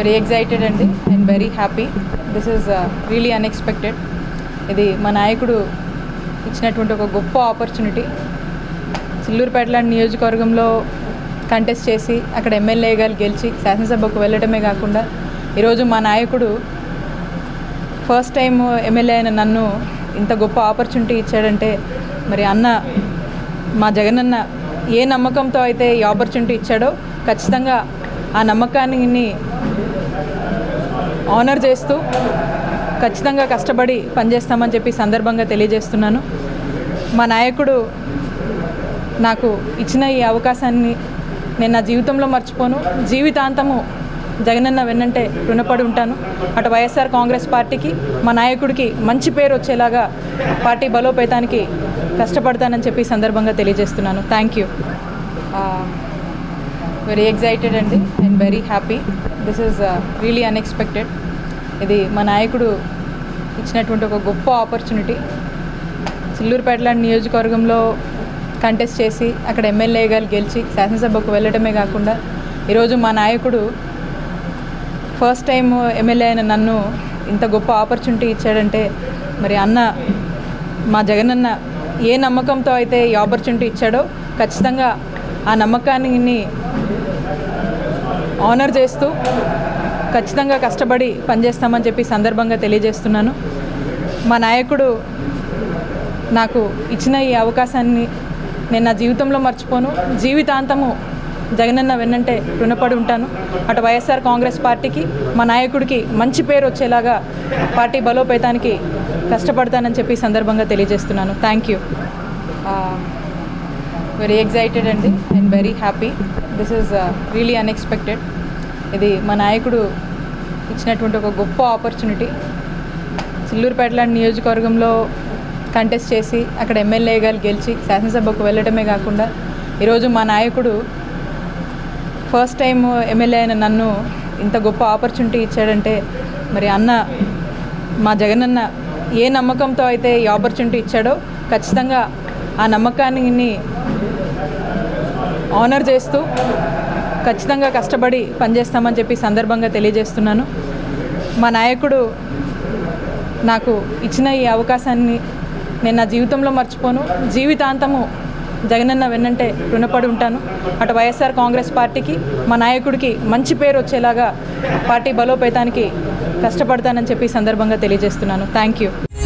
very excited అండి and very happy this is really unexpected ఇది మా నాయకుడు ఇచ్చినటువంటి ఒక గొప్ప ఆపర్చునిటీ చిల్లూరుపేట లాంటి నియోజకవర్గంలో కంటెస్ట్ చేసి అక్కడ ఎమ్మెల్యేగా గెలిచి శాసనసభకు వెళ్ళటమే కాకుండా ఈరోజు మా నాయకుడు ఫస్ట్ టైం ఎమ్మెల్యే అయిన నన్ను ఇంత గొప్ప ఆపర్చునిటీ ఇచ్చాడంటే మరి అన్న మా జగనన్న ఏ నమ్మకంతో అయితే ఈ ఆపర్చునిటీ ఇచ్చాడో ఖచ్చితంగా ఆ నమ్మకాన్ని ఆనర్ చేస్తూ ఖచ్చితంగా కష్టపడి పనిచేస్తామని చెప్పి సందర్భంగా తెలియజేస్తున్నాను మా నాయకుడు నాకు ఇచ్చిన ఈ అవకాశాన్ని నేను నా జీవితంలో మర్చిపోను జీవితాంతము జగనన్న వెన్నంటే రుణపడి ఉంటాను అటు వైఎస్ఆర్ కాంగ్రెస్ పార్టీకి మా నాయకుడికి మంచి పేరు వచ్చేలాగా పార్టీ బలోపేతానికి కష్టపడతానని చెప్పి ఈ సందర్భంగా తెలియజేస్తున్నాను థ్యాంక్ యూ వెరీ ఎగ్జైటెడ్ అండి and very happy this is really unexpected ఇది మా నాయకుడు ఇచ్చినటువంటి ఒక గొప్ప ఆపర్చునిటీ చిల్లూరుపేట లాంటి నియోజకవర్గంలో కంటెస్ట్ చేసి అక్కడ ఎమ్మెల్యేగా గెలిచి శాసనసభకు వెళ్ళటమే కాకుండా ఈరోజు మా నాయకుడు ఫస్ట్ టైం ఎమ్మెల్యే అయిన నన్ను ఇంత గొప్ప ఆపర్చునిటీ ఇచ్చాడంటే మరి అన్న మా జగనన్న ఏ నమ్మకంతో అయితే ఈ ఆపర్చునిటీ ఇచ్చాడో ఖచ్చితంగా ఆ నమ్మకాన్ని ఆనర్ చేస్తూ ఖచ్చితంగా కష్టపడి పనిచేస్తామని చెప్పి సందర్భంగా తెలియజేస్తున్నాను మా నాయకుడు నాకు ఇచ్చిన ఈ అవకాశాన్ని నేను నా జీవితంలో మర్చిపోను జీవితాంతము జగనన్న వెన్నంటే రుణపడి ఉంటాను అటు వైఎస్ఆర్ కాంగ్రెస్ పార్టీకి మా నాయకుడికి మంచి పేరు వచ్చేలాగా పార్టీ బలోపేతానికి కష్టపడతానని చెప్పి ఈ సందర్భంగా తెలియజేస్తున్నాను థ్యాంక్ యూ వెరీ ఎగ్జైటెడ్ అండి and very happy this is really unexpected ఇది మా నాయకుడు ఇచ్చినటువంటి ఒక గొప్ప ఆపర్చునిటీ చిల్లూరుపేట లాంటి నియోజకవర్గంలో కంటెస్ట్ చేసి అక్కడ ఎమ్మెల్యేగా గెలిచి శాసనసభకు వెళ్ళటమే కాకుండా ఈరోజు మా నాయకుడు ఫస్ట్ టైం ఎమ్మెల్యే అయిన నన్ను ఇంత గొప్ప ఆపర్చునిటీ ఇచ్చాడంటే మరి అన్న మా జగనన్న ఏ నమ్మకంతో అయితే ఈ ఆపర్చునిటీ ఇచ్చాడో ఖచ్చితంగా ఆ నమ్మకాన్ని ఆనర్ చేస్తూ ఖచ్చితంగా కష్టపడి పనిచేస్తామని చెప్పి సందర్భంగా తెలియజేస్తున్నాను మా నాయకుడు నాకు ఇచ్చిన ఈ అవకాశాన్ని నేను నా జీవితంలో మర్చిపోను జీవితాంతము జగనన్న వెన్నంటే రుణపడి ఉంటాను అటు వైఎస్ఆర్ కాంగ్రెస్ పార్టీకి మా నాయకుడికి మంచి పేరు వచ్చేలాగా పార్టీ బలోపేతానికి కష్టపడతానని చెప్పి ఈ సందర్భంగా తెలియజేస్తున్నాను థ్యాంక్ యూ